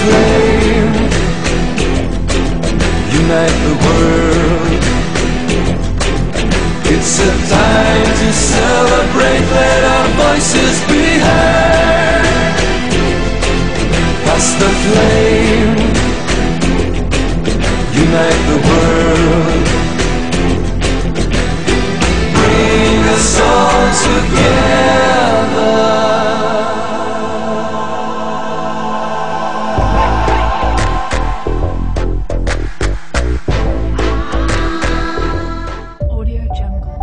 flame Unite the world It's a time to celebrate Let our voices be heard Pass the flame Unite the world Bring us all together Audio Jungle.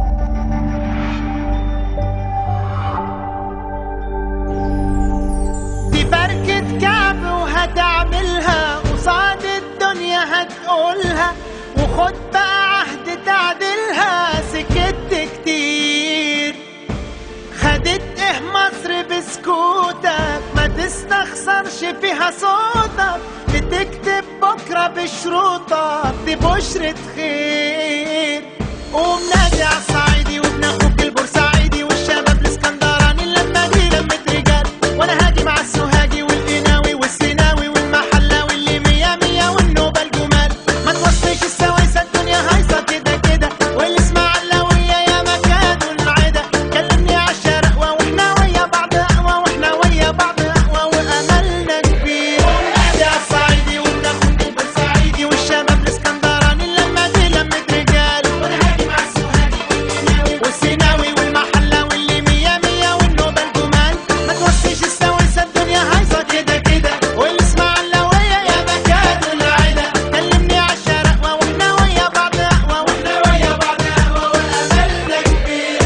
دي بركة كعب وهتعملها قصاد الدنيا هتقولها وخد بقى عهد تعدلها سكت كتير خدت ايه مصر بسكوتك ما تستخسرش فيها صوتك بتكتب بكرة بشروطك دي بشرة خير قوم نادي على الصعيدي وابن اخوك البورسعيدي والشباب الاسكندراني اللمة دي لمة رجال وانا هاجي مع السوهاجي والقناوي والسيناوي والمحلاوي اللي مية مية والنوبة الجمال ما توصيش السوايسة الدنيا هايصة كده كده والاسماعيلاوية يا مكان العدا كلمني عالشرقوة واحنا ويا بعض اقوى واحنا ويا بعض اقوى واملنا كبير ونادي على الصعيدي وابن اخوك البورسعيدي والشباب الاسكندراني اللمة دي لمة رجال وانا هاجي مع السوهاجي والقناوي والسيناوي والمحلاوي اللي مية مية والنوبة الجمال ما توصيش السويسة الدنيا هايصة كده كده والاسماعيلاوية يا مكان العدا كلمني عالشرقوة واحنا ويا بعض اقوى واحنا ويا بعض اقوى واملنا كبير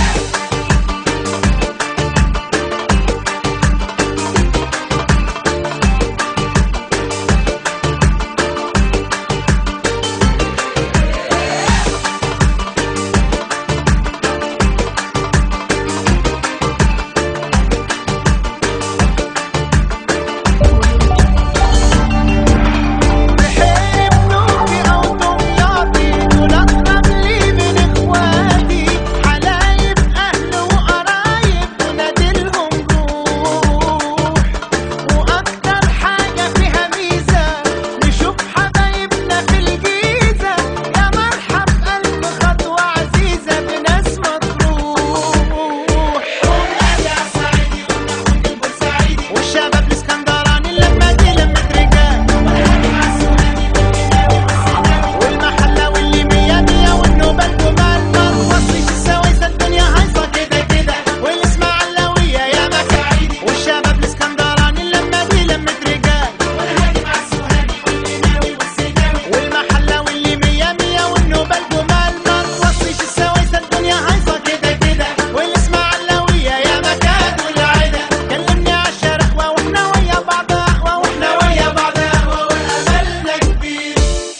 بحبنوكي أو دمياطي دول أقرب لي من إخواتي حلايب أهل وقرايب ونادلهم روح وأكتر حاجة فيها ميزة نشوف حبايبنا في الجيزة يا مرحب ألف خطوة عزيزة بناس مطروح ونادي على الصعيدي وناخد البورسعيدي والشباب الاسكندراني اللمة دي لمة رجال والمحلاوي اللي مية مية والنوبة الجمال ما توصيش السويسة الدنيا هايصة كده كده والاسماعيلاوية يا مكاعيدي والشباب الاسكندراني اللمة دي لمة رجال والمحلاوي اللي مية مية والنوبة الجمال ما توصيش السويسة الدنيا هايصة كده كده والاسماعيلاوية يا مكان والعدا كلمني عالشرقوة واحنا ويا بعض اقوى واحنا ويا بعض اقوى واملنا كبير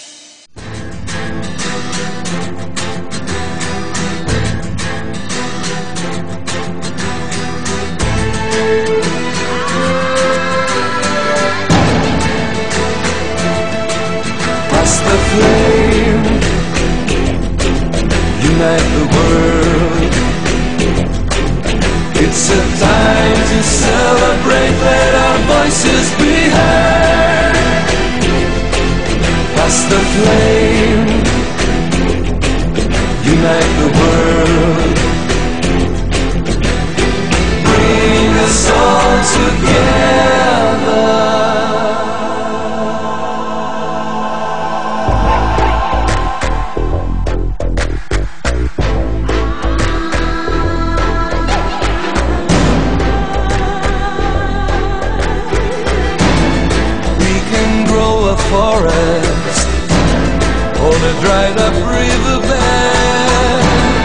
Pass the flame Unite the world It's a time to celebrate Let our voices be heard Pass the flame Unite the world Bring us all together We can grow a forest on a dried up riverbed.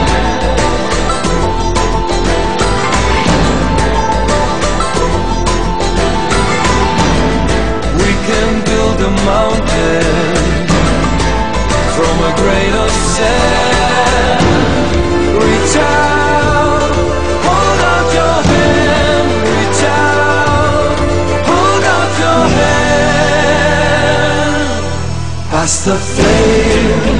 We can build a mountain from a grain of sand. Reach out, hold out your hand. Reach out, hold out your hand. Pass the flame,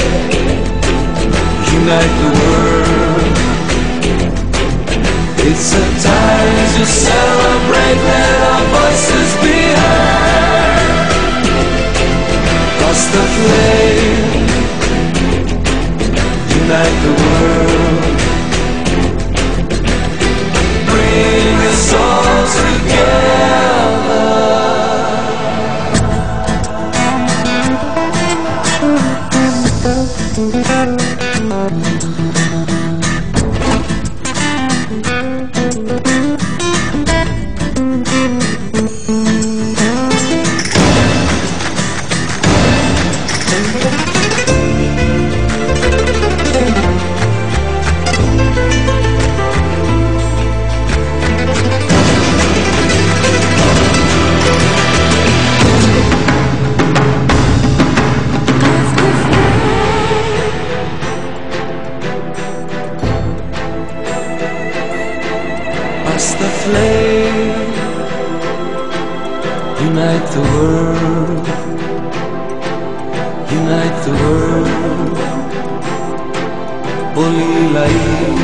unite the world. It's a time to celebrate, let our voices be heard. Unite the world. Unite the world. Olilai.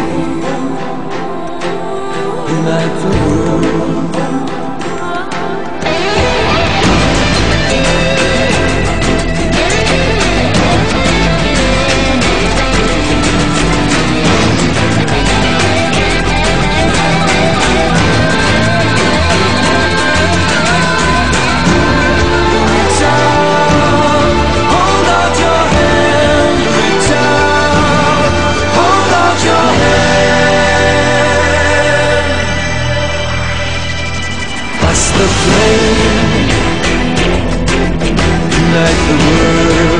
Unite the world. Reach out, hold out your hand. Reach out, hold out your hand. That's the flame. Ignite the world.